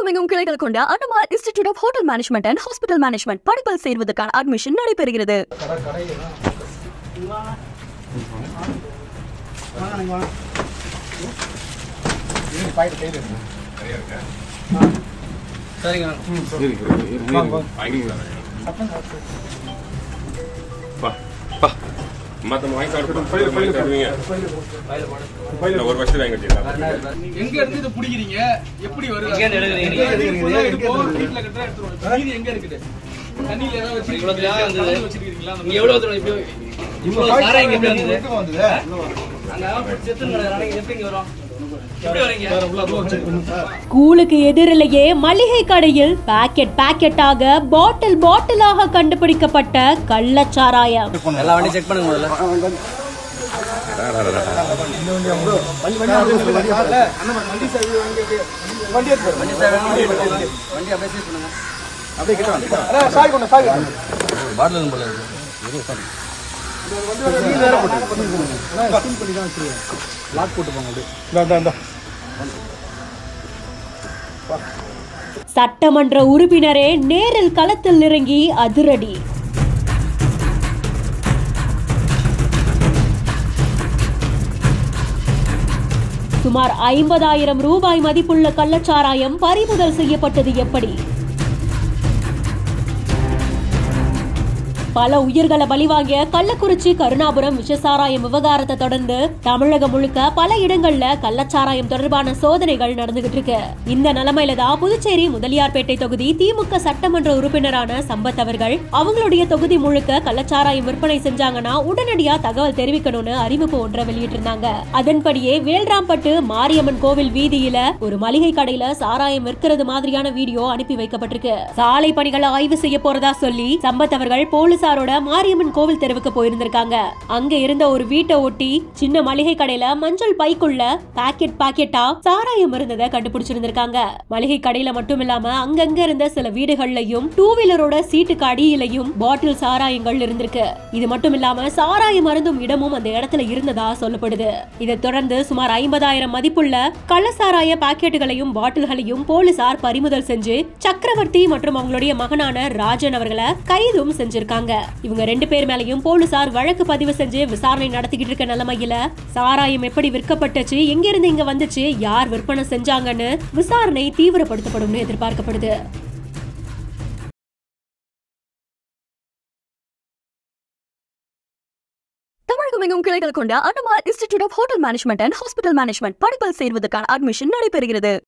தமிழகமெங்கும் கிளைகள் கொண்ட Annamar institute of hotel management and hospital management படிப்பில் சேர்வதற்கான அட்மிஷன் நடைபெறுகிறது சரிங்க பா பா மத்த வாங்கி சாப்பிட்டு வாங்கி சாப்பிடுவீங்க இல்ல, ஒரு வருஷத்துக்கு வாங்கி வச்சிருக்காங்க எங்க இருந்து இது புடிக்கிறீங்க எப்படி வருது எங்க இருந்து எடுக்குறீங்க? எங்க இருந்து full ஆ எடுப்போம், வீட்டுல கட்டுறா எடுத்துருவோம். மீதி எங்க இருக்குது தண்ணியில ஏதாவது வச்சிருக்கீங்களா? இவ்வளவுதான் வந்தது. கலந்து வச்சிருக்கீங்களா? அந்த இங்க மாதிரி. எவ்வளவு தூரம் இப்படி இவ்வளவு சாரம் இங்க எப்படி வந்தது அங்க செத்து கிடக்குறாங்க எப்படி இங்க வரும் எப்படி வரீங்க ஸ்கூலுக்கு எதிரிலேயே மளிகை கடையில் பாக்கெட் பாக்கெட்டாக பாட்டில் பாட்டிலாக கண்டுபிடிக்கப்பட்ட கள்ளச்சாராயம் எல்லா வண்டியும் செக் பண்ணுங்க முதல்ல வண்டி அப்படியே சீட் பண்ணுங்க பாட்டில் போல இருக்கு சட்டமன்ற உறுப்பினரே நேரில் களத்தில் இறங்கி அதிரடி சுமார் ஐம்பதாயிரம் ரூபாய் மதிப்புள்ள கள்ளச்சாராயம் பறிமுதல் செய்யப்பட்டது எப்படி பல உயிர்களை பலிவாங்கிய கள்ளக்குறிச்சி கருணாபுரம் விஷசாராயம் விவகாரத்தை தொடர்ந்து தமிழகம் முழுக்க பல இடங்கள்ல கள்ளச்சாராயம் தொடர்பான சோதனைகள் நடந்துகிட்டு இருக்கு இந்த நிலைமையில தான் புதுச்சேரி முதலியார்பேட்டை தொகுதி திமுக சட்டமன்ற உறுப்பினரான சம்பத் அவர்கள் அவங்களுடைய தொகுதி முழுக்க கள்ளச்சாராயம் விற்பனை செஞ்சாங்கன்னா உடனடியா தகவல் தெரிவிக்கணும்னு அறிவிப்பு ஒன்றை வெளியிட்டிருந்தாங்க அதன்படியே வேல்ராம்பட்டு மாரியம்மன் கோவில் வீதியில ஒரு மளிகை கடையில சாராயம் விற்கிறது மாதிரியான வீடியோ அனுப்பி வைக்கப்பட்டிருக்கு சாலை பணிகளை ஆய்வு செய்ய போறதா சொல்லி சம்பத் அவர்கள் போலீசாரோட மாரியம்மன் கோவில் தெருவுக்கு போயிருந்திருக்காங்க அங்க இருந்த ஒரு வீட்டை ஒட்டி சின்ன மளிகை கடையில மஞ்சள் பைக்குள்ள பாக்கெட் பாக்கெட்டா சாராயம் இருந்ததை கண்டுபிடிச்சிருந்திருக்காங்க மளிகை கடையில மட்டும் இல்லாம அங்கங்க இருந்த சில வீடுகள்லயும் டூ வீலரோட சீட்டுக்கு அடியிலையும் பாட்டில் சாராயங்கள் இருந்திருக்கு இது மட்டும் இல்லாம சாராயம் அருந்தும் இடமும் அந்த இடத்துல இருந்ததா சொல்லப்படுது இதை தொடர்ந்து சுமார் ஐம்பதாயிரம் மதிப்புள்ள கள்ளசாராய பாக்கெட்டுகளையும் பாட்டில்களையும் போலீசார் பறிமுதல் செஞ்சு சக்கரவர்த்தி மற்றும் அவங்களுடைய மகனான ராஜன் அவர்களை கைதும் செஞ்சிருக்காங்க இவங்க ரெண்டு பேர் மேலயும் போலீசார் வழக்கு பதிவு செஞ்சு விசாரணை நடத்திக்கிட்டு இருக்க நிலைமையில சாராயம் எப்படி விற்கப்பட்டுச்சு எங்க இருந்து இங்க வந்துச்சு யார் விற்பனை செஞ்சாங்கன்னு விசாரணை தீவிரப்படுத்தப்படும்னு எதிர்பார்க்கப்படுது தமிழகமெங்கும் கிளைகள் கொண்ட Annamar institute of hotel management and hospital management படிப்பில் சேர்வதற்கான அட்மிஷன் நடைபெறுகிறது